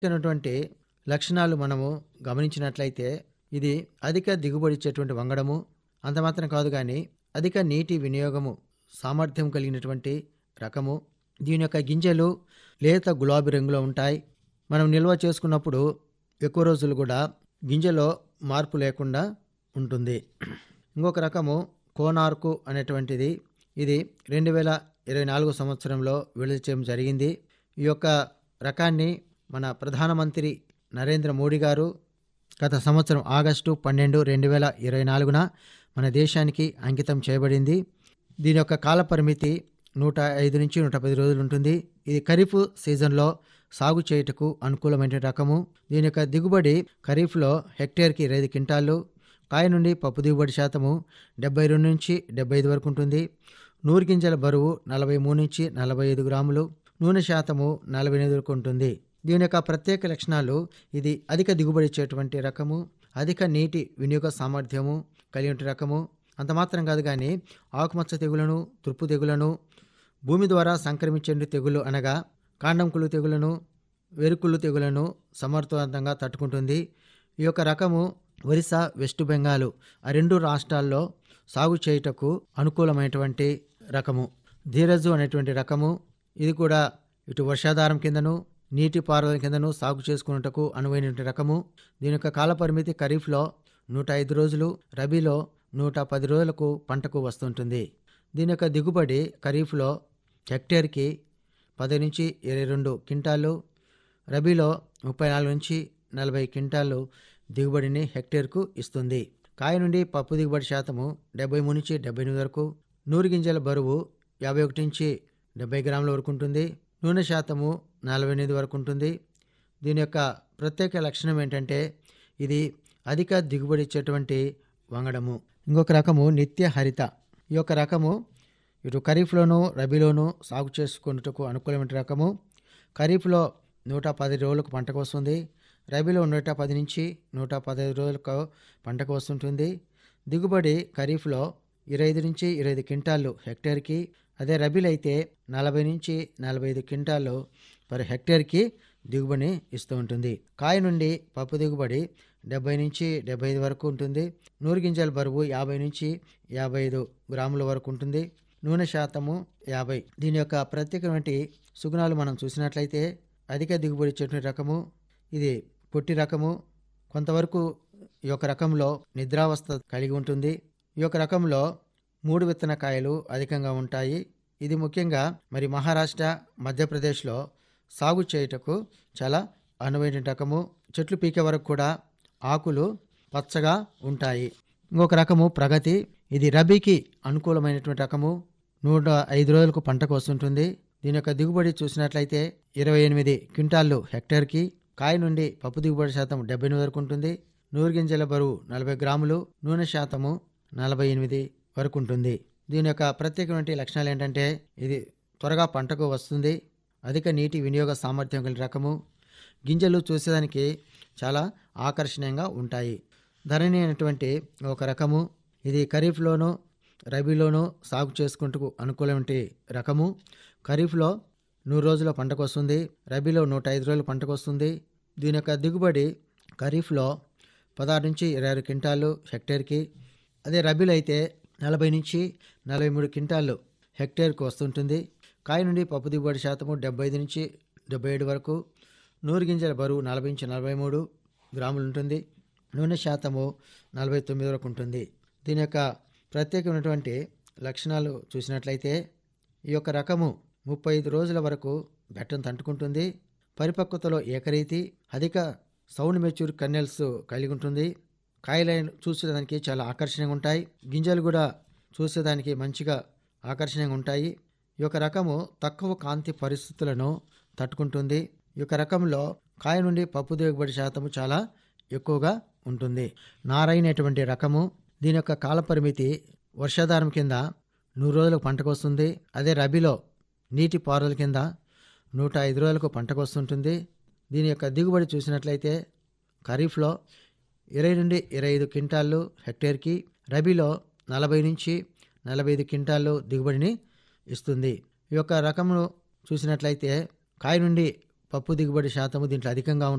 ఇచ్చినటువంటి లక్షణాలు మనము గమనించినట్లయితే ఇది అధిక దిగుబడి ఇచ్చేటువంటి వంగడము అంత మాత్రం కాదు కానీ అధిక నీటి వినియోగము సామర్థ్యం కలిగినటువంటి రకము దీని యొక్క గింజలు లేత గులాబీ రంగులో ఉంటాయి మనం నిల్వ చేసుకున్నప్పుడు ఎక్కువ రోజులు కూడా గింజలో మార్పు లేకుండా ఉంటుంది ఇంకొక రకము కోనార్కు అనేటువంటిది ఇది రెండు వేల ఇరవై నాలుగు సంవత్సరంలో విడుదల చేయడం జరిగింది ఈ యొక్క రకాన్ని మన ప్రధానమంత్రి నరేంద్ర మోడీ గారు గత సంవత్సరం ఆగస్టు పన్నెండు రెండు వేల ఇరవై నాలుగున మన దేశానికి అంకితం చేయబడింది దీని యొక్క కాల పరిమితి నూట ఐదు నుంచి నూట పది రోజులు ఉంటుంది ఇది ఖరీఫ్ సీజన్లో సాగు చేయుటకు అనుకూలమైన రకము దీని యొక్క దిగుబడి ఖరీఫ్లో హెక్టేర్కి ఇరవై క్వింటాళ్ళు కాయ నుండి పప్పు దిగుబడి శాతము డెబ్బై రెండు నుంచి డెబ్బై ఐదు వరకు ఉంటుంది నూరు గింజల బరువు నలభై మూడు నుంచి నలభై ఐదు గ్రాములు నూనె శాతము నలభై ఎనిమిది వరకు ఉంటుంది దీని యొక్క ప్రత్యేక లక్షణాలు ఇది అధిక దిగుబడి ఇచ్చేటువంటి రకము అధిక నీటి వినియోగ సామర్థ్యము కలిగిన రకము అంత మాత్రం కాదు కానీ ఆకుమచ్చ తెగులను తుర్పు తెగులను భూమి ద్వారా సంక్రమించే తెగులు అనగా కాండం కుళ్ళు తెగులను వెరుకుళ్ళు తెగులను సమర్థవంతంగా తట్టుకుంటుంది ఈ యొక్క రకము ఒరిస్సా వెస్ట్ బెంగాల్ ఆ రెండు రాష్ట్రాల్లో సాగు చేయుటకు అనుకూలమైనటువంటి రకము ధీరజు అనేటువంటి రకము ఇది కూడా ఇటు వర్షాధారం కిందను నీటి పారుదల కిందను సాగు చేసుకున్నటకు అనువైనటువంటి రకము దీని యొక్క కాల పరిమితి ఖరీఫ్లో నూట ఐదు రోజులు రబీలో నూట పది రోజులకు పంటకు వస్తుంటుంది దీని యొక్క దిగుబడి ఖరీఫ్లో హెక్టేర్కి పది నుంచి ఇరవై రెండు క్వింటాళ్ళు రబీలో ముప్పై నాలుగు నుంచి నలభై క్వింటాళ్ళు దిగుబడిని హెక్టేర్కు ఇస్తుంది కాయ నుండి పప్పు దిగుబడి శాతము డెబ్బై మూడు నుంచి డెబ్బై ఎనిమిది వరకు నూరు గింజల బరువు యాభై ఒకటి నుంచి డెబ్బై గ్రాముల వరకు ఉంటుంది నూనె శాతము నలభై ఎనిమిది వరకు ఉంటుంది దీని యొక్క ప్రత్యేక లక్షణం ఏంటంటే ఇది అధిక దిగుబడి ఇచ్చేటువంటి వంగడము ఇంకొక రకము నిత్య హరిత ఈ యొక్క రకము ఇటు ఖరీఫ్లోను రబీలోను సాగు చేసుకున్నట్టుకు అనుకూలమైన రకము ఖరీఫ్లో నూట పది రోజులకు పంటకు వస్తుంది రబీలో నూట పది నుంచి నూట పదహైదు రోజులకు పంటకు వస్తుంటుంది దిగుబడి ఖరీఫ్లో ఇరవై ఐదు నుంచి ఇరవై ఐదు క్వింటాళ్ళు హెక్టేర్కి అదే రబీలో అయితే నలభై నుంచి నలభై ఐదు క్వింటాళ్ళు పర్ హెక్టేర్కి దిగుబడిని ఇస్తూ ఉంటుంది కాయ నుండి పప్పు దిగుబడి డెబ్బై నుంచి డెబ్బై ఐదు వరకు ఉంటుంది నూరు గింజల బరువు యాభై నుంచి యాభై ఐదు గ్రాముల వరకు ఉంటుంది నూనె శాతము యాభై దీని యొక్క ప్రత్యేకమైన సుగుణాలు మనం చూసినట్లయితే అధిక దిగుబడి ఇచ్చేటువంటి రకము ఇది పొట్టి రకము కొంతవరకు ఈ యొక్క రకంలో నిద్రావస్థ కలిగి ఉంటుంది ఈ యొక్క రకంలో మూడు విత్తన కాయలు అధికంగా ఉంటాయి ఇది ముఖ్యంగా మరి మహారాష్ట్ర మధ్యప్రదేశ్లో సాగు చేయుటకు చాలా అనువైన రకము చెట్లు పీకే వరకు కూడా ఆకులు పచ్చగా ఉంటాయి ఇంకొక రకము ప్రగతి ఇది రబీకి అనుకూలమైనటువంటి రకము నూట ఐదు రోజులకు పంటకు వస్తుంటుంది దీని యొక్క దిగుబడి చూసినట్లయితే ఇరవై ఎనిమిది క్వింటాళ్ళు హెక్టేర్కి కాయ నుండి పప్పు దిగుబడి శాతం డెబ్బై ఎనిమిది వరకు ఉంటుంది నూరు గింజల బరువు నలభై గ్రాములు నూనె శాతము నలభై ఎనిమిది వరకు ఉంటుంది దీని యొక్క ప్రత్యేకమైన లక్షణాలు ఏంటంటే ఇది త్వరగా పంటకు వస్తుంది అధిక నీటి వినియోగ సామర్థ్యం కలిగిన రకము గింజలు చూసేదానికి చాలా ఆకర్షణీయంగా ఉంటాయి ధరణి అనేటువంటి ఒక రకము ఇది ఖరీఫ్లోను రబీలోను సాగు చేసుకుంటూ అనుకూలమైన రకము ఖరీఫ్లో నూరు రోజుల పంటకు వస్తుంది రబీలో నూట ఐదు రోజుల పంటకు వస్తుంది దీని యొక్క దిగుబడి ఖరీఫ్లో పదహారు నుంచి ఇరవై ఆరు క్వింటాళ్ళు హెక్టేర్కి అదే రబీలో అయితే నలభై నుంచి నలభై మూడు క్వింటాళ్ళు హెక్టేర్కు వస్తుంటుంది కాయ నుండి పప్పు దిగుబడి శాతము డెబ్బై ఐదు నుంచి డెబ్బై ఏడు వరకు నూరు గింజల బరువు నలభై నుంచి నలభై మూడు గ్రాములు ఉంటుంది నూనె శాతము నలభై తొమ్మిది వరకు ఉంటుంది దీని యొక్క ప్రత్యేకమైనటువంటి లక్షణాలు చూసినట్లయితే ఈ యొక్క రకము ముప్పై ఐదు రోజుల వరకు బెట్టను తంటుకుంటుంది పరిపక్వతలో ఏకరీతి అధిక సౌండ్ మెచ్యూర్ కన్నెల్స్ కలిగి ఉంటుంది కాయలను చూసేదానికి చాలా ఆకర్షణీయంగా ఉంటాయి గింజలు కూడా చూసేదానికి మంచిగా ఆకర్షణీయంగా ఉంటాయి ఈ యొక్క రకము తక్కువ కాంతి పరిస్థితులను తట్టుకుంటుంది ఈ యొక్క రకంలో కాయ నుండి పప్పు దిగుబడి శాతము చాలా ఎక్కువగా ఉంటుంది నారైనటువంటి రకము దీని యొక్క కాల పరిమితి వర్షాధారం కింద నూరు రోజులకు పంటకు వస్తుంది అదే రబీలో నీటి పారుదల కింద నూట ఐదు రోజులకు పంటకు వస్తుంటుంది దీని యొక్క దిగుబడి చూసినట్లయితే ఖరీఫ్లో ఇరవై నుండి ఇరవై ఐదు క్వింటాళ్ళు హెక్టేర్కి రబీలో నలభై నుంచి నలభై ఐదు క్వింటాళ్ళు దిగుబడిని ఇస్తుంది ఈ యొక్క రకమును చూసినట్లయితే కాయ నుండి పప్పు దిగుబడి శాతము దీంట్లో అధికంగా ఉంటుంది